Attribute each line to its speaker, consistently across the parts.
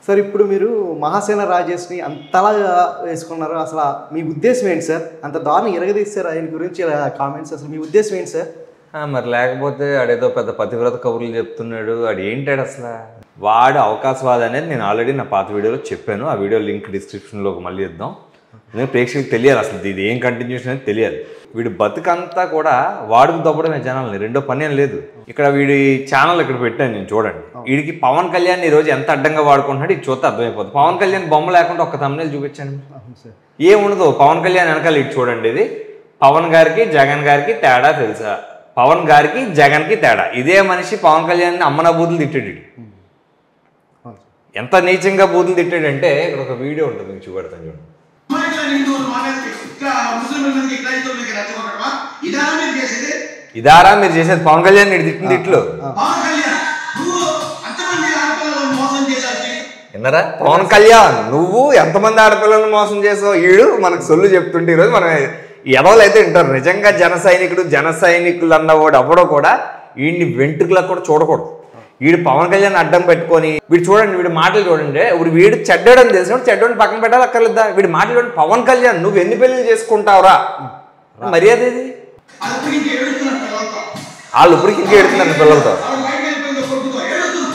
Speaker 1: Sir ఇప్పుడు మీరు మహాసేన రాజేష్ని అంతలా వేసుకున్నారు అసలు మీ ఉద్దేశం ఏంటి సార్ అంత దారుణం ఎరగదీస్తారు ఆయన గురించి కామెంట్స్ అసలు మీ ఉద్దేశం ఏంటి సార్
Speaker 2: ఆ, మరి లేకపోతే ఆడేదో పెద్ద పతివ్రత కబుర్లు చెప్తున్నాడు ఆడు ఏంటాడు అసలు వాడు అవకాశవాద అనేది నేను ఆల్రెడీ నా పాత వీడియోలో చెప్పాను ఆ వీడియో లింక్ డిస్క్రిప్షన్లో మనకి ఇద్దాం నేను ప్రేక్షకులకు తెలియాలి అసలు ఇది ఏం కంటిన్యూషన్ అనేది తెలియాలి వీడి బతుకంతా కూడా వాడుకు దొబ్బడమే జనాల్ని రెండో పని ఏం లేదు ఇక్కడ వీడి ఛానల్ ఇక్కడ పెట్టాను నేను చూడండి వీడికి పవన్ కళ్యాణ్ ఈ రోజు ఎంత అడ్డంగా వాడుకుంటున్నాడు ఇది చూస్తే అర్థమైపోతుంది పవన్ కళ్యాణ్ బొమ్మ లేకుండా ఒక్క తమ్మునేలు చూపించాను
Speaker 1: అవును సార్
Speaker 2: ఏముండదు పవన్ కళ్యాణ్ వెనకాల ఇటు చూడండి ఇది పవన్ గారికి జగన్ గారికి తేడా తెలుసా పవన్ గారికి జగన్ కి తేడా ఇదే మనిషి పవన్ కళ్యాణ్ అమ్మన బూతులు తిట్టాడు ఈడు.
Speaker 1: అవును సార్
Speaker 2: ఎంత నీచంగా బూతులు తిట్టాడంటే ఇక్కడ ఒక వీడియో ఉంటుంది మీకు చూపెడతాను చూడండి
Speaker 3: మరి ఇట్లా హిందువులు మా మీదకి ఇట్లా ముస్లింల మీదకి క్రైస్తవుల మీదకి రెచ్చగొట్టడమా ఇదా మీరు చేసేది
Speaker 2: ఇదారా మీరు చేసేది పవన్ కళ్యాణ్ ఇటు తిట్టిన తిట్లు
Speaker 3: పవన్ కళ్యాణ్ నువ్వు అంతమంది ఆడపిల్లలను మోసం చేశారు
Speaker 2: విన్నారా పవన్ కళ్యాణ్ నువ్వు ఎంతమంది ఆడపిల్లలను మోసం చేసావు ఈడు మనకు సొల్లు చెప్తుంటే ఈరోజు మనం ఎదవలు అయితే వింటారు నిజంగా జన సైనికుడు జన సైనికులు అన్నవాడు ఎవడో కూడా వీడిని వెంట్రుకలకు కూడా చూడకూడదు వీడు పవన్ కళ్యాణ్ అడ్డం పెట్టుకొని వీడు చూడండి వీడి మాటలు చూడండి ఇప్పుడు వీడు చెడ్డోడని తెలిసినప్పుడు చెడ్డోని పక్కన పెట్టాలి అక్కర్లేదా వీడి మాటలు చూడండి పవన్ కళ్యాణ్ నువ్వు ఎన్ని పెళ్లి చేసుకుంటావురా మర్యాద ఇది
Speaker 3: అది ఇప్పటికి ఏడుస్తున్నారు పిల్లలతో
Speaker 2: వాళ్ళు ఇప్పటికి ఇంకా ఎడుతున్నారు పిల్లలతో
Speaker 3: ఆవిడ బయటకు వెళ్ళిపోయిందో కొడుకుతో ఏడుస్తుంది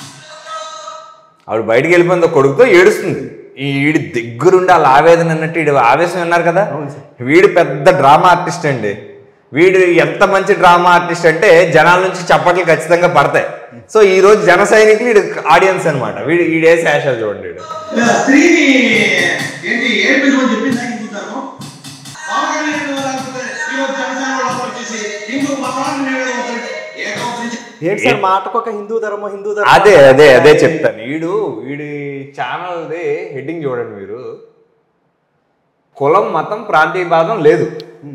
Speaker 2: ఆవిడ బయటికి వెళ్ళిపోయిందో కొడుకుతో ఏడుస్తుంది ఈ వీడి దగ్గరుండి వాళ్ళ ఆవేదన అన్నట్టు వీడు ఆవేశం విన్నారు కదా వీడు పెద్ద డ్రామా ఆర్టిస్ట్ అండి వీడు ఎంత మంచి డ్రామా ఆర్టిస్ట్ అంటే జనాల నుంచి చప్పట్లు ఖచ్చితంగా పడతాయి సో ఈ రోజు జన సైనికులు వీడు ఆడియన్స్ అనమాట వీడు వీడే శేషాలు చూడండి వీడు
Speaker 3: ఇలా స్త్రీని ఏంటి ఏడిపించమని చెప్పింది నాకు హిందూ పవన్ కళ్యాణ్ లేకపోతే ఈరోజు జనసేన వాళ్ళు వచ్చేసి హిందూ మతాన్ని నేడవుతాడు ఏకం నుంచి
Speaker 1: ఏంటి సార్ మాటకు ఒక హిందూ ధర్మం హిందూ ధర్మం
Speaker 2: అదే అదే అదే చెప్తాను వీడు వీడి ఛానల్ది హెడ్డింగ్ చూడండి మీరు కులం మతం ప్రాంతీయ భాగం లేదు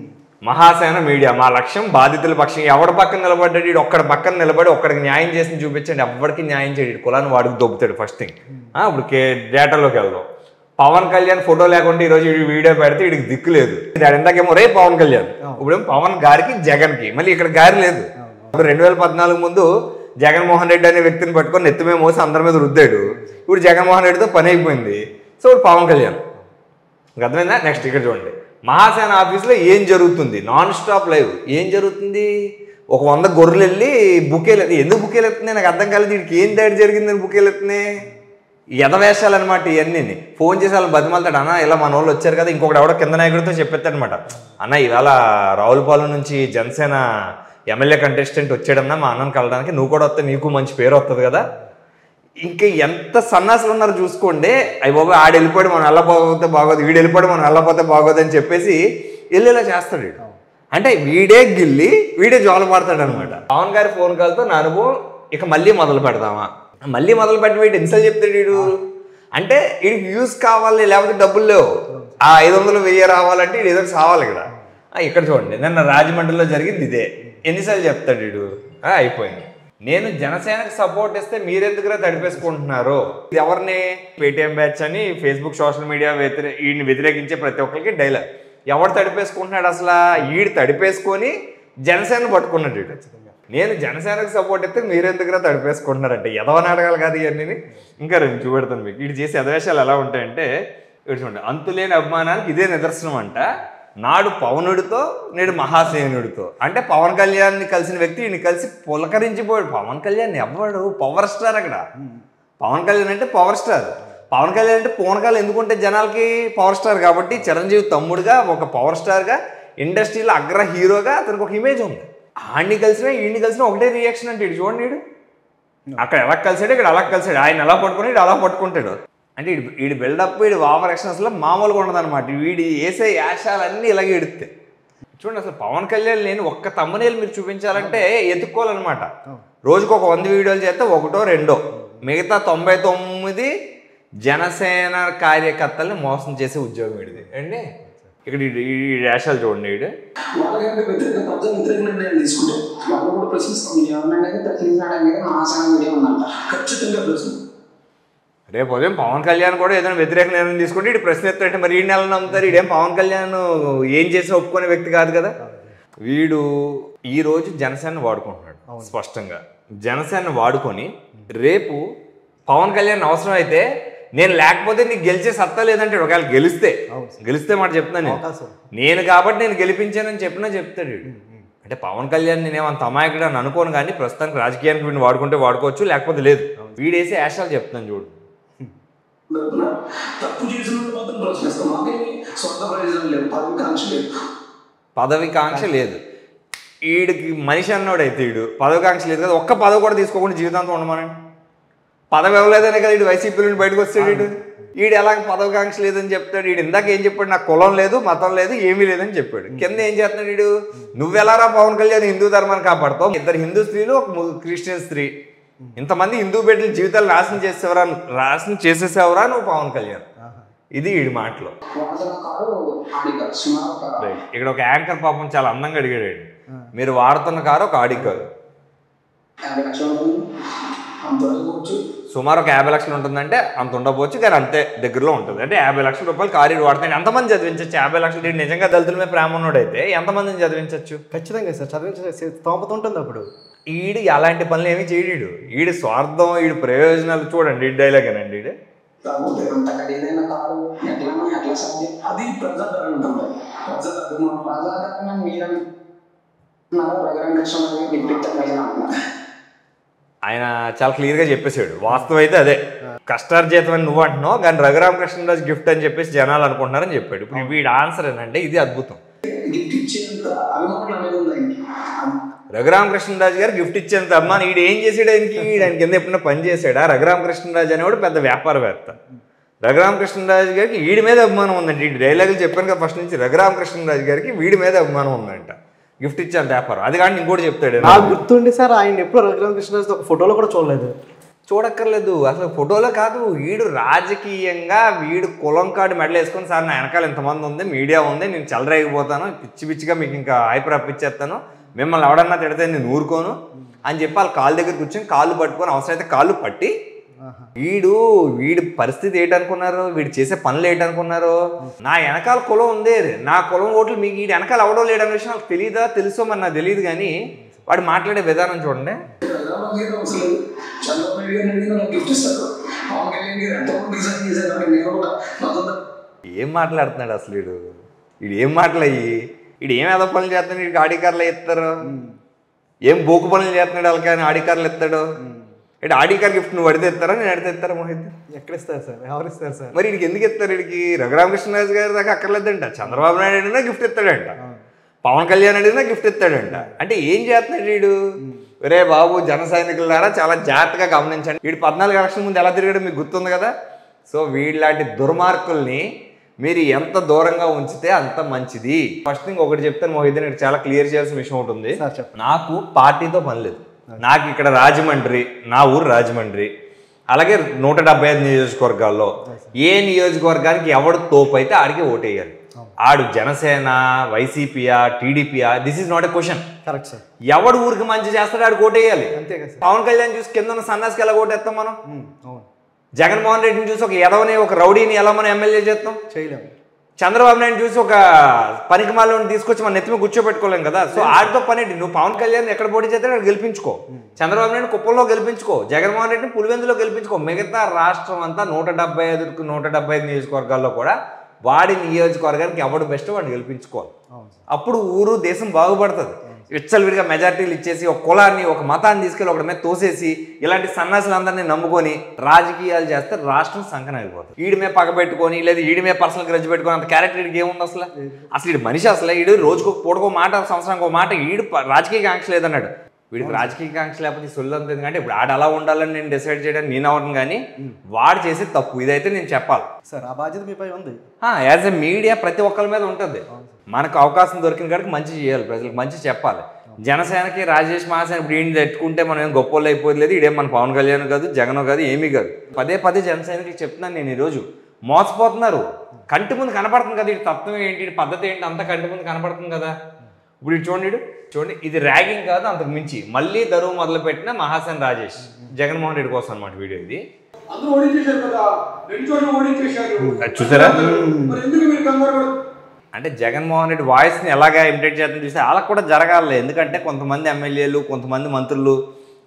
Speaker 2: మహాసేన మీడియా మా లక్ష్యం బాధితుల పక్షం ఎవడి పక్కన నిలబడ్డాడు వీడు ఒక్కడి పక్కన నిలబడి ఒక్కడికి న్యాయం చేసి చూపించండి ఎవరికి న్యాయం చేయడు వీడు కులాన్ని వాడికి దొబ్బుతాడు ఫస్ట్ థింగ్ ఇప్పుడు కే డేటాలోకి వెళ్దాం పవన్ కళ్యాణ్ ఫోటో లేకుండా ఈరోజు వీడు వీడియో పెడితే వీడికి దిక్కు లేదు దాని ఇందాకేమో రే పవన్ కళ్యాణ్ ఇప్పుడేమో పవన్ గారికి జగన్కి మళ్ళీ ఇక్కడ గారి లేదు ఇప్పుడు రెండు వేల పద్నాలుగు ముందు జగన్మోహన్ రెడ్డి అనే వ్యక్తిని పట్టుకొని నెత్తిమే మోసి అందరి మీద రుద్దాడు ఇప్పుడు జగన్మోహన్ రెడ్డితో పని అయిపోయింది సో ఇప్పుడు పవన్ కళ్యాణ్ ఇంకా అర్థమైందా నెక్స్ట్ ఇక్కడ చూడండి మహాసేన ఆఫీస్లో ఏం జరుగుతుంది నాన్ స్టాప్ లైవ్ ఏం జరుగుతుంది ఒక వంద గొర్రెలు వెళ్ళి బుకేలు ఎందుకు బుకేలు ఎత్తున్నాయి నాకు అర్థం కాలేదు వీడికి ఏం దాడి జరిగిందని బుకేలు ఎత్తున్నాయి ఎదవేషాలు అనమాట ఇవన్నీ ఫోన్ చేసి వాళ్ళు బతిమాలతాడు అన్న ఇలా మన వాళ్ళు వచ్చారు కదా ఇంకొకటి ఎవడో కింద నాయకుడితో చెప్పేస్తాడు అనమాట అన్న ఇవాళ రావులపాలెం నుంచి జనసేన ఎమ్మెల్యే కంటెస్టెంట్ వచ్చాడన్నా మా అన్నను కలడానికి నువ్వు కూడా వస్తే నీకు మంచి పేరు వస్తుంది కదా ఇంకా ఎంత సన్నాసులు ఉన్నారు చూసుకోండి అయ్యి బాబు ఆడు వెళ్ళిపోయాడు మనం వెళ్ళపోతే బాగోదు వీడు వెళ్ళిపోయాడు మనం వెళ్ళపోతే బాగోదు అని చెప్పేసి వెళ్ళేలా చేస్తాడు వీడు అంటే వీడే గిల్లి వీడే జోల పడతాడు అనమాట పవన్ గారి ఫోన్ కాల్తో నా అనుభవం ఇక మళ్ళీ మొదలు పెడదామా మళ్ళీ మొదలు పెట్టి వీడు ఎన్నిసార్లు చెప్తాడు వీడు అంటే వీడికి వ్యూస్ కావాలి లేకపోతే డబ్బులు లేవు ఆ ఐదు వందలు వెయ్యి రావాలంటే వీడు ఏదో ఒకటి సావాలి ఇక్కడ ఆ, ఇక్కడ చూడండి నిన్న రాజమండ్రిలో జరిగింది ఇదే ఎన్నిసార్లు చెప్తాడు వీడు ఆ, అయిపోయింది నేను జనసేనకు సపోర్ట్ ఇస్తే మీరెందుకురా తడిపేసుకుంటున్నారు ఇది ఎవరిని పేటిఎం బ్యాచ్ అని ఫేస్బుక్ సోషల్ మీడియా వ్యతిరే వీడిని వ్యతిరేకించే ప్రతి ఒక్కరికి డైలాగ్ ఎవడు తడిపేసుకుంటున్నాడు అసలు వీడు తడిపేసుకొని జనసేన పట్టుకున్నాడు వీడు నేను జనసేనకు సపోర్ట్ ఇస్తే మీరెందుకురా తడిపేసుకుంటున్నారంటే ఎదవని అడగాలి కాదు ఇవన్నీ ఇంకా రెండు చూపెడతాను మీకు వీడు చేసే ఎదవేషాలు ఎలా ఉంటాయంటే ఇక్కడ చూడండి అంతులేని అభిమానానికి ఇదే నిదర్శనం అంట నాడు పవనుడితో నేడు మహాసేనుడితో అంటే పవన్ కళ్యాణ్ని కలిసిన వ్యక్తి ఈయన కలిసి పులకరించిపోయాడు పవన్ కళ్యాణ్ ఎవడు పవర్ స్టార్ అక్కడ పవన్ కళ్యాణ్ అంటే పవర్ స్టార్ పవన్ కళ్యాణ్ అంటే పవన్ కళ్యాణ్ ఎందుకుంటే జనాలకి పవర్ స్టార్ కాబట్టి చిరంజీవి తమ్ముడుగా ఒక పవర్ స్టార్గా ఇండస్ట్రీలో అగ్ర హీరోగా అతనికి ఒక ఇమేజ్ ఉంది ఆడిని కలిసినా ఈయన్ని కలిసినా ఒకటే రియాక్షన్ అంటే ఇటు చూడండి వీడు అక్కడ ఎలా కలిసాడు ఇక్కడ అలా కలిసాడు ఆయన ఎలా పట్టుకుని ఇటు అలా పట్టుకుంటాడు అంటే వీడి వీడి బిల్డప్ వీడి ఓవర్ అసలు మామూలుగా ఉండదు అనమాట వీడి వేసే యాషాలన్నీ ఇలాగే ఎడితే చూడండి అసలు పవన్ కళ్యాణ్ లేని ఒక్క తమ్మనేలు మీరు చూపించాలంటే ఎత్తుక్కోవాలన్నమాట రోజుకు ఒక వంద వీడియోలు చేస్తే ఒకటో రెండో మిగతా తొంభై తొమ్మిది జనసేన కార్యకర్తల్ని మోసం చేసే ఉద్యోగం వీడిది అండి ఇక్కడ ఈ- ఈ వేషాలు చూడండి వీడు
Speaker 4: వాళ్ళకంటే వ్యతిరేక ప్రజలు వ్యతిరేక నిర్ణయం తీసుకుంటారు వాళ్ళు కూడా ప్రశ్నిస్తాం మీరు ఎవరినైనా ప్రశ్నించడానికి మహాశాన మీడియా ఉందంట ఖచ్చితంగా ప్రశ్న
Speaker 2: రేపు ఉదయం పవన్ కళ్యాణ్ కూడా ఏదైనా వ్యతిరేక నిర్ణయం తీసుకుంటే ఇటు ప్రశ్న ఎత్తారంటే మరి ఈ నెల నమ్ముతారు ఇదేం పవన్ కళ్యాణ్ ఏం చేసినా ఒప్పుకునే వ్యక్తి కాదు కదా వీడు ఈ రోజు జనసేన వాడుకుంటున్నాడు స్పష్టంగా జనసేన వాడుకొని రేపు పవన్ కళ్యాణ్ అవసరం అయితే నేను లేకపోతే నీకు గెలిచే సత్తా లేదంటే ఒకవేళ గెలిస్తే గెలిస్తే మాట చెప్తున్నాను నేను.
Speaker 1: అవకాశం.
Speaker 2: నేను కాబట్టి నేను గెలిపించానని చెప్పినా చెప్తాడు వీడు. అంటే పవన్ కళ్యాణ్ నేనేమంత అమాయకుడు అని అనుకోను కానీ ప్రస్తుతానికి రాజకీయానికి వీడిని వాడుకుంటే వాడుకోవచ్చు లేకపోతే లేదు వీడేసి యాషాలు చెప్తున్నాను చూడు
Speaker 4: తరపున తప్పు చేసిన వాళ్ళు మాత్రం ప్రశ్నిస్తాం మాకేమి సొంత ప్రయోజనం లేదు పదవి కాంక్ష లేదు
Speaker 2: పదవి కాంక్ష లేదు వీడికి మనిషి అన్నోడైతే వీడు పదవి కాంక్ష లేదు కదా ఒక్క పదవి కూడా తీసుకోకుండా జీవితాంతం ఉండమనండి పదవి ఇవ్వలేదనే కదా వీడు వైసీపీ నుండి బయటకు వస్తాడు వీడు వీడు ఎలాగ పదవి కాంక్ష లేదని చెప్తాడు వీడు ఇందాక ఏం చెప్పాడు నాకు కులం లేదు మతం లేదు ఏమీ లేదని చెప్పాడు కింద ఏం చేస్తున్నాడు వీడు నువ్వెలారా పవన్ కళ్యాణ్ హిందూ ధర్మాన్ని కాపాడుతావు ఇద్దరు హిందూ స్త్రీలు ఒక ము- క్రిస్టియన్ స్త్రీ ఇంతమంది హిందూ బిడ్డల జీవితాలు నాశనం చేసేవరా నాశనం చేసేసేవరా నువ్వు పవన్ కళ్యాణ్ ఇది వీడి మాటలో
Speaker 4: వాడుతున్న కారు ఆడి కారు సుమారు ఒక
Speaker 2: రైట్. ఇక్కడ ఒక యాంకర్ పాపం చాలా అందంగా అడిగాడు వీడు. మీరు వాడుతున్న కారు ఒక ఆడి కారు
Speaker 4: యాభై లక్షలు ఉంటుంది అంత వరకు
Speaker 2: సుమారు ఒక యాభై లక్షలు ఉంటుందంటే అంత ఉండకపోవచ్చు కానీ అంతే దగ్గరలో ఉంటుంది అంటే యాభై లక్షల రూపాయలు కారు వీడు వాడుతాడు ఎంతమంది చదివించవచ్చు యాభై లక్షలు వీడు నిజంగా దళితుల మీద ప్రేమ ఉన్నాడైతే ఎంతమందిని చదివించవచ్చు
Speaker 1: ఖచ్చితంగా సార్ చదివించే స్తోమత ఉంటుంది అప్పుడు
Speaker 2: ఈడు అలాంటి పనులు ఏమీ చేయడు ఈడు స్వార్థం ఈడు ప్రయోజనాలు చూడండి ఈ డైలాగ్ అనండి ఈడు
Speaker 4: కాకపోతే అంత ఖరీదైన కారు ఎట్లా ఎట్లా సాధ్యం అది ప్రజాదరణ ఉంటుంది ప్రజాదరణ ప్రజాదరణ మీరు రఘురామకృష్ణ విప్పిత్తం అంటున్నారు
Speaker 2: ఆయన చాలా క్లియర్గా చెప్పేశాడు వాస్తవం అయితే అదే కష్టార్జితం అని నువ్వు అంటున్నావు కానీ రఘురామకృష్ణరాజు గిఫ్ట్ అని చెప్పేసి జనాలు అనుకుంటున్నారని చెప్పాడు ఇప్పుడు వీడి ఆన్సర్ ఏంటంటే ఇది అద్భుతం
Speaker 4: గిఫ్ట్ ఇచ్చేంత అభిమానులు అనేది ఉంది ఆయనకి
Speaker 2: రఘురామకృష్ణరాజు గారు గిఫ్ట్ ఇచ్చేంత అమ్మాని ఈడు ఏం చేసాడు ఆయనకి ఆయన కింద ఎప్పుడైనా పని చేశాడా రఘురామకృష్ణరాజు అనేవాడు పెద్ద వ్యాపారవేత్త రఘురామకృష్ణరాజు గారికి వీడి మీద అభిమానం ఉందండి ఈ డైలాగులు చెప్పాను కదా ఫస్ట్ నుంచి రఘురామకృష్ణరాజు గారికి వీడి మీద అభిమానం ఉందంట గిఫ్ట్ ఇచ్చేంత వ్యాపారం అది కానీ ఇంకోటి చెప్తాడు
Speaker 1: నాకు గుర్తుండి సార్ ఆయన ఎప్పుడు రఘురామ కృష్ణరాజు ఒక ఫోటోలో కూడా చూడలేదు
Speaker 2: చూడక్కర్లేదు అసలు ఫోటోలో కాదు వీడు రాజకీయంగా వీడు కులం కాడు మెడలు వేసుకొని సార్ నా వెనకాల ఇంతమంది ఉంది మీడియా ఉంది నేను చెలరేగిపోతాను పిచ్చి పిచ్చిగా మీకు ఇంకా హైపర్ అప్పించేస్తాను మిమ్మల్ని ఎవడన్నా తిడితే నేను ఊరుకోను అని చెప్పి వాళ్ళ కాళ్ళ దగ్గర కూర్చొని కాళ్ళు పట్టుకొని అవసరమైతే కాళ్ళు పట్టి వీడు వీడి పరిస్థితి ఏంటనుకున్నారు వీడు చేసే పనులు ఏంటనుకున్నారు నా వెనకాల కులం ఉంది నా కులం ఓట్లు మీకు వీడి వెనకాల ఎవడో లేడన్న విషయం నాకు తెలియదా తెలుసో మరి నాకు తెలియదు కానీ వాడు మాట్లాడే విధానం చూడండి
Speaker 4: రఘురామ గారు అవసరం లేదు చంద్రబాబు నాయుడు గారిని అడిగినా నాకు గిఫ్ట్ ఇస్తారు పవన్ కళ్యాణ్ గారు ఎంతమంది డిజైన్ చేశారు కాబట్టి నేను కూడా నాతో
Speaker 2: ఏం మాట్లాడుతున్నాడు అసలు వీడు వీడు ఏం మాటలయ్యి వీడు ఏం ఏదో పనులు చేస్తున్నాడు వీడికి ఆడి కార్లు ఇస్తారు ఏం బోకు పనులు చేస్తున్నాడు వాళ్ళకి ఆయన ఆడి కార్లు ఇస్తాడు ఇటు ఆడి కార్ గిఫ్ట్ నువ్వు అడితే ఇస్తారా నేను అడితే ఇస్తారా మోహిత్
Speaker 1: ఎక్కడ ఇస్తారు సార్ ఎవరు ఇస్తారు సార్
Speaker 2: మరి వీడికి ఎందుకు ఇస్తారు వీడికి రఘురామకృష్ణరాజు గారి దాకా అక్కర్లేదంట చంద్రబాబు నాయుడు అడిగినా గిఫ్ట్ ఇస్తాడంట పవన్ కళ్యాణ్ అడిగినా గిఫ్ట్ ఇస్తాడంట అంటే ఏం చేస్తున్నాడు వీడు ఒరే బాబు జన సైనికులారా చాలా జాగ్రత్తగా గమనించండి వీడు పద్నాలుగు ఎలక్షన్ ముందు ఎలా తిరిగాడో మీకు గుర్తుంది కదా సో వీళ్ళలాంటి దుర్మార్గుల్ని మీరు ఎంత దూరంగా ఉంచితే అంత మంచిది ఫస్ట్ థింగ్ ఒకటి చెప్తాను మోహిద్దీన్ ఇక్కడ చాలా క్లియర్ చేయాల్సిన విషయం ఒకటి ఉంది
Speaker 1: సార్ చెప్పండి
Speaker 2: నాకు పార్టీతో పని లేదు నాకు ఇక్కడ రాజమండ్రి నా ఊరు రాజమండ్రి అలాగే నూట డెబ్బై ఐదు నియోజకవర్గాల్లో ఏ నియోజకవర్గానికి ఎవడు తోపు అయితే ఆడికి ఓటేయాలి ఆడు జనసేన వైసీపీయా టీడీపీయా this is not a question
Speaker 1: correct sir
Speaker 2: ఎవడు ఊరికి మంచి చేస్తాడు ఆడికి ఓటేయాలి
Speaker 1: అంతే కదా సార్
Speaker 2: పవన్ కళ్యాణ్ చూసి కింద ఉన్న సన్నాసికి ఎలా ఓటేస్తాం మనం
Speaker 1: ఉమ్, అవును
Speaker 2: జగన్మోహన్ రెడ్డిని చూసి ఒక ఎదవని ఒక రౌడీని ఎలా మనం ఎమ్మెల్యే చేస్తాం
Speaker 1: చేయలేము
Speaker 2: చంద్రబాబు నాయుడు చూసి ఒక పనికి మాలను తీసుకొచ్చి మన నెత్తిమి కూర్చోబెట్టుకోలేం కదా సో ఆడితో పని ఏంటి? నువ్వు పవన్ కళ్యాణ్ ఎక్కడ పోటీ చేస్తే అక్కడ గెలిపించుకో చంద్రబాబు నాయుడు కుప్పంలో గెలిపించుకో జగన్మోహన్ రెడ్డిని పులివెందులో గెలిపించుకో మిగతా రాష్ట్రం అంతా నూట డెబ్బై ఐదుకు నూట డెబ్బై ఐదు నియోజకవర్గాల్లో కూడా వాడి నియోజకవర్గానికి ఎవడు బెస్ట్ వాడిని గెలిపించుకోవాలి
Speaker 1: అవును సార్
Speaker 2: అప్పుడు ఊరు దేశం బాగుపడుతుంది విచ్చలవిడిగా మెజార్టీలు ఇచ్చేసి ఒక కులాన్ని ఒక మతాన్ని తీసుకెళ్ళి ఒకటి మీద తోసేసి ఇలాంటి సన్నాసులందరినీ నమ్ముకొని రాజకీయాలు చేస్తే రాష్ట్రం సంకనాగిపోతుంది ఈడి మీద పగబెట్టుకొని లేదా ఈడి మీద పర్సనల్ గ్రజ్ పెట్టుకొని అంత క్యారెక్టర్ ఈడికి ఏముంది అసలు అసలు ఈడు మనిషి అసలు ఈడు రోజుకు పూటకో మాట సంవత్సరానికి ఒక మాట ఈడు ప- రాజకీయ కాంక్ష లేదన్నాడు వీడికి రాజకీయ కాంక్ష లేకపోతే ఈ సొల్లు అంత ఎందుకంటే ఇప్పుడు ఆడ అలా ఉండాలని నేను డిసైడ్ చేయడానికి నేను అవ్వను కానీ వాడు చేసే తప్పు ఇదైతే నేను చెప్పాలి
Speaker 1: సార్ ఆ బాధ్యత మీపై ఉంది
Speaker 2: యాజ్ ఎ మీడియా ప్రతి ఒక్కరి మీద ఉంటుంది మనకు అవకాశం దొరికిన కాడికి మంచి చేయాలి ప్రజలకు మంచి చెప్పాలి జనసేనకి రాజేష్ మహాసేన ఇప్పుడు ఈయన తట్టుకుంటే మనం ఏం గొప్ప అయిపోయింది లేదు ఇదేం మన పవన్ కళ్యాణ్ కాదు జగన్ కాదు ఏమీ కాదు పదే పదే జనసేనకి చెప్తున్నాను నేను ఈరోజు మోసపోతున్నారు కంటి ముందు కనపడుతుంది కదా ఇటు తత్వం ఏంటి ఇటు పద్ధతి ఏంటి అంతా కంటి ముందు కనపడుతుంది కదా ఇప్పుడు ఇటు చూడండి ఇటు. చూడండి ఇది ర్యాగింగ్ కాదు అంతకు మించి మళ్ళీ దరువు మొదలు పెట్టిన మహాసేన్ రాజేష్ జగన్మోహన్ రెడ్డి కోసం అనమాట వీడియో ఇది
Speaker 5: అందరూ ఓడించేశారు కదా రెండు చోట్ల ఓడించేశారు
Speaker 2: అది చూసారా
Speaker 5: మరి ఎందుకు మీరు కంగారు పడు
Speaker 2: అంటే జగన్మోహన్ రెడ్డి వాయిస్ని ఎలాగా ఇమిటేట్ చేద్దాం చూస్తే వాళ్ళకి కూడా జరగాలి ఎందుకంటే కొంతమంది ఎమ్మెల్యేలు కొంతమంది మంత్రులు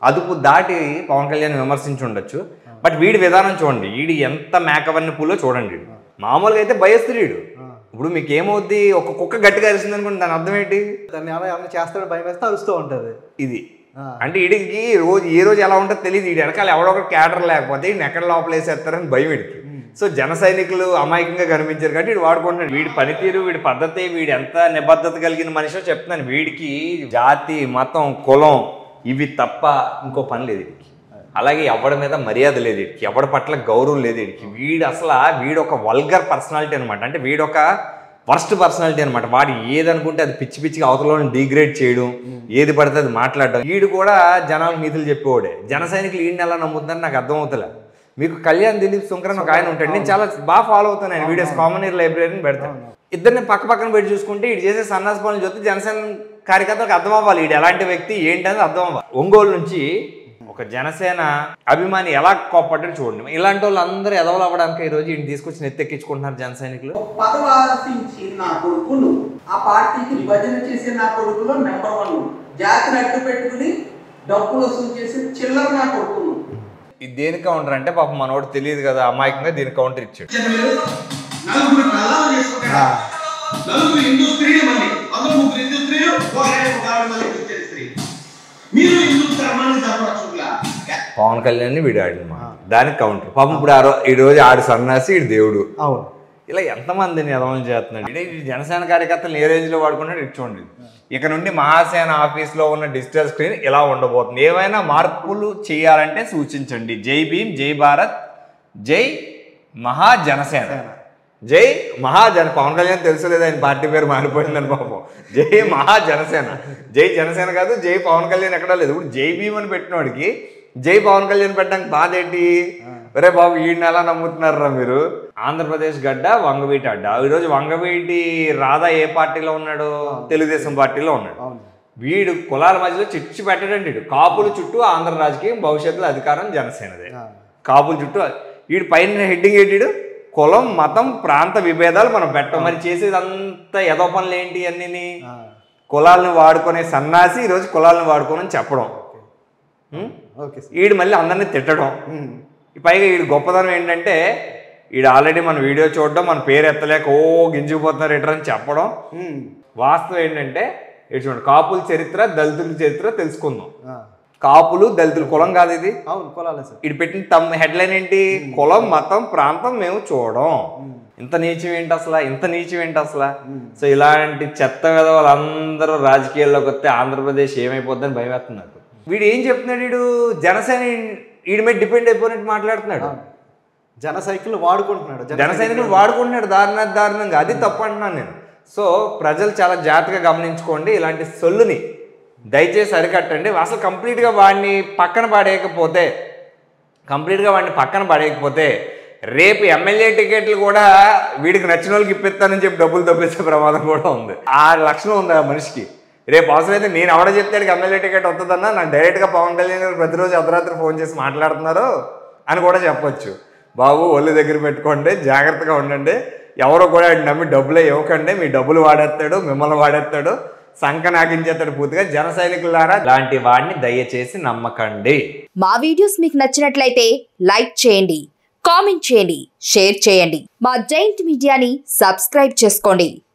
Speaker 2: అదుపు దాటి పవన్ కళ్యాణ్ విమర్శించి ఉండొచ్చు బట్ వీడి విధానం చూడండి వీడి ఎంత మేకవన్ని పూలో చూడండి వీడు. మామూలుగా అయితే భయస్తుడు ఇప్పుడు మీకు ఏమవుద్ది ఒక కుక్క గట్టిగా అరిసింది అనుకోండి దాని అర్థం ఏంటి
Speaker 1: దాన్ని ఏమైనా ఏమైనా చేస్తాడు భయం వేస్తే అరుస్తూ ఉంటుంది
Speaker 2: ఇది
Speaker 1: ఆ.
Speaker 2: అంటే వీడికి రోజు ఏ రోజు ఎలా ఉంటుందో తెలియదు వీడి వెనకాల ఎవడో ఒక క్యాటర్ లేకపోతే వీడిని ఎక్కడ లోపలేసేస్తారని భయం వీడికి సో జన సైనికులు అమాయకంగా కనిపించారు కాబట్టి వీడు వాడుకుంటున్నాడు వీడి పనితీరు వీడి పద్ధతి వీడు ఎంత నిబద్ధత కలిగిన మనిషో చెప్తున్నాను వీడికి జాతి మతం కులం ఇవి తప్ప ఇంకో పని లేదు వీడికి అలాగే ఎవడి మీద మర్యాద లేదు వీడికి ఎవడి పట్ల గౌరవం లేదు వీడికి వీడు అసలు వీడు ఒక వల్గర్ పర్సనాలిటీ అనమాట అంటే వీడు ఒక వర్స్ట్ పర్సనాలిటీ అనమాట వాడు ఏదనుకుంటే అది పిచ్చి పిచ్చిగా అవతలని డిగ్రేడ్ చేయడం ఏది పడితే అది మాట్లాడడం వీడు కూడా జనాలకు నీతులు చెప్పేవాడే జన సైనికులు ఈయన ఎలా నమ్ముతుందని నాకు అర్థం అవుతలే మీకు కళ్యాణ్ దిలీప్ శంకరన్ ఒక ఆయన ఉంటాడు నేను చాలా బాగా ఫాలో అవుతాను ఆయన వీడియోస్ కామన్ ఇయర్ లైబ్రరీని పెడతాను ఇద్దరిని పక్క పక్కన పెట్టి చూసుకుంటే ఇటు చేసే సన్నాస పనులు చూస్తే జనసేన కార్యకర్తలకు అర్థం అవ్వాలి వీడు ఎలాంటి వ్యక్తి ఏంటనేది అర్థం అవ్వాలి ఒంగోలు నుంచి ఒక జనసేన అభిమాని ఎలా కోప్పడ్డాడు చూడండి ఇలాంటి వాళ్ళు అందరూ ఎదవలు అవ్వడానికి ఈ రోజు ఈయన తీసుకొచ్చి నెత్తెక్కించుకుంటున్నారు జన సైనికులు
Speaker 6: పదవి ఆశించి నా కొడుకులు ఆ పార్టీకి భజన చేసే నా కొడుకులో నెంబర్ వన్ జాతిని అడ్డు పెట్టుకుని డబ్బులు వసూలు చేసి చిల్లర నా కొడుకులు
Speaker 2: ఇది దేని కౌంటర్ అంటే పాపం మనోడు తెలియదు కదా అమాయకంగా దీని కౌంటర్ ఇచ్చాడు
Speaker 3: మీరు నలుగురు కళ్ళాలు చేసుకుంటారా నలుగురు హిందూ స్త్రీలు మళ్ళీ అందులో ముగ్గురు హిందూ స్త్రీలు ఒక ఆయన ఒక ఆవిడ మళ్ళీ క్రిస్టియన్ స్త్రీ మీరు హిందూ ధర్మాన్ని చదవచ్చులా
Speaker 2: పవన్ కళ్యాణ్ వీడు ఆడిన మాట దానికి కౌంటర్ పాపం ఇప్పుడు ఆ రో- ఈ రోజు ఆడు సన్నాసి ఈడు దేవుడు
Speaker 1: అవును
Speaker 2: ఇలా ఎంతమందిని ఎదవలం చేస్తున్నాడు ఇదే ఈ జనసేన కార్యకర్తలు ఏ రేంజ్లో వాడుకున్నాడు ఇటు చూడండి ఇక నుండి మహాసేన ఆఫీస్లో ఉన్న డిజిటల్ స్క్రీన్ ఇలా ఉండబోతుంది ఏవైనా మార్పులు చేయాలంటే సూచించండి జై భీమ్ జై భారత్ జై మహా జనసేన జై మహా జన పవన్ కళ్యాణ్ తెలుసు లేదా ఆయన పార్టీ పేరు మారిపోయిందని పాపం జై మహా జనసేన జై జనసేన కాదు జై పవన్ కళ్యాణ్ ఎక్కడా లేదు ఇప్పుడు జై భీమ్ అని పెట్టినోడికి జై పవన్ కళ్యాణ్ పెట్టడానికి బాధ ఏంటి ఒరే బాబు ఈయన ఎలా నమ్ముతున్నారా మీరు ఆంధ్రప్రదేశ్ గడ్డ వంగవీటి అడ్డ ఈరోజు వంగవీటి రాధా ఏ పార్టీలో ఉన్నాడు తెలుగుదేశం పార్టీలో ఉన్నాడు
Speaker 1: అవును
Speaker 2: వీడు కులాల మధ్యలో చిచ్చు పెట్టడండి వీడు కాపుల చుట్టూ ఆంధ్ర రాజకీయం భవిష్యత్తులో అధికారం జనసేనదే
Speaker 1: ఆ.
Speaker 2: కాపుల చుట్టూ వీడు పైన హెడ్డింగ్ ఏంటిడు కులం మతం ప్రాంత విభేదాలు మనం పెట్టం మరి చేసేదంతా ఎదో పనులు ఏంటి అన్నీ
Speaker 1: ఆ.
Speaker 2: కులాలను వాడుకునే సన్నాసి ఈరోజు కులాలను వాడుకోనని చెప్పడం ఉం?
Speaker 1: ఓకే సార్
Speaker 2: వీడు మళ్ళీ అందరినీ తిట్టడం
Speaker 1: ఉమ్.
Speaker 2: పైగా వీడు గొప్పదనం ఏంటంటే వీడు ఆల్రెడీ మన వీడియో చూడడం మన పేరు ఎత్తలేక ఓ గింజుకుపోతున్నారు ఎటర్ అని చెప్పడం
Speaker 1: ఉమ్.
Speaker 2: వాస్తవం ఏంటంటే ఇటు చూడండి కాపుల చరిత్ర దళితుల చరిత్ర తెలుసుకుందాం
Speaker 1: ఆ.
Speaker 2: కాపులు దళితుల కులం కాదు ఇది
Speaker 1: అవును కొలాలి సార్
Speaker 2: ఇటు పెట్టిన తమ హెడ్లైన్ ఏంటి కులం మతం ప్రాంతం మేము చూడం ఇంత నీచం ఏంటి అసలు ఇంత నీచం ఏంటి అసలు సో ఇలాంటి చెత్త వాళ్ళందరూ రాజకీయాల్లోకి వస్తే ఆంధ్రప్రదేశ్ ఏమైపోద్దని భయం వేస్తుంది నాకు వీడు ఏం చెప్తున్నాడు వీడు జనసేన వీడి మీద డిపెండ్ అయిపోయినట్టు మాట్లాడుతున్నాడు
Speaker 1: జన సైకిల్ వాడుకుంటున్నాడు జన
Speaker 2: జన సైనికులు వాడుకుంటున్నాడు దారుణ దారుణంగా అది తప్పు అంటున్నాను నేను సో ప్రజలు చాలా జాగ్రత్తగా గమనించుకోండి ఇలాంటి సొల్లుని దయచేసి అరికట్టండి అసలు కంప్లీట్గా వాడిని పక్కన పడేయకపోతే కంప్లీట్గా వాడిని పక్కన పడేయకపోతే రేపు ఎమ్మెల్యే టికెట్లు కూడా వీడికి నచ్చిన వాళ్ళకి ఇప్పిస్తానని చెప్పి డబ్బులు తప్పించే ప్రమాదం కూడా ఉంది ఆ లక్షణం ఉంది ఆ మనిషికి రేపు అవసరమైతే నేను ఎవడ చెప్తాడు ఎమ్మెల్యే టికెట్ వస్తుందన్నా నాకు డైరెక్ట్గా పవన్ కళ్యాణ్ గారు ప్రతిరోజు అర్ధరాత్రి ఫోన్ చేసి మాట్లాడుతున్నారు అని కూడా చెప్పొచ్చు బాబు ఒళ్ళు దగ్గర పెట్టుకోండి జాగ్రత్తగా ఉండండి ఎవరో కూడా ఆయన నమ్మి డబ్బులే ఇవ్వకండి మీ డబ్బులు వాడేస్తాడు మిమ్మల్ని వాడేస్తాడు సంఖ నాకించేస్తాడు పూర్తిగా జన సైనికులారా లాంటి వాడిని దయచేసి నమ్మకండి
Speaker 7: మా వీడియోస్ మీకు నచ్చినట్లయితే లైక్ చేయండి కామెంట్ చేయండి షేర్ చేయండి మా జైంట్ మీడియాని సబ్స్క్రైబ్ చేసుకోండి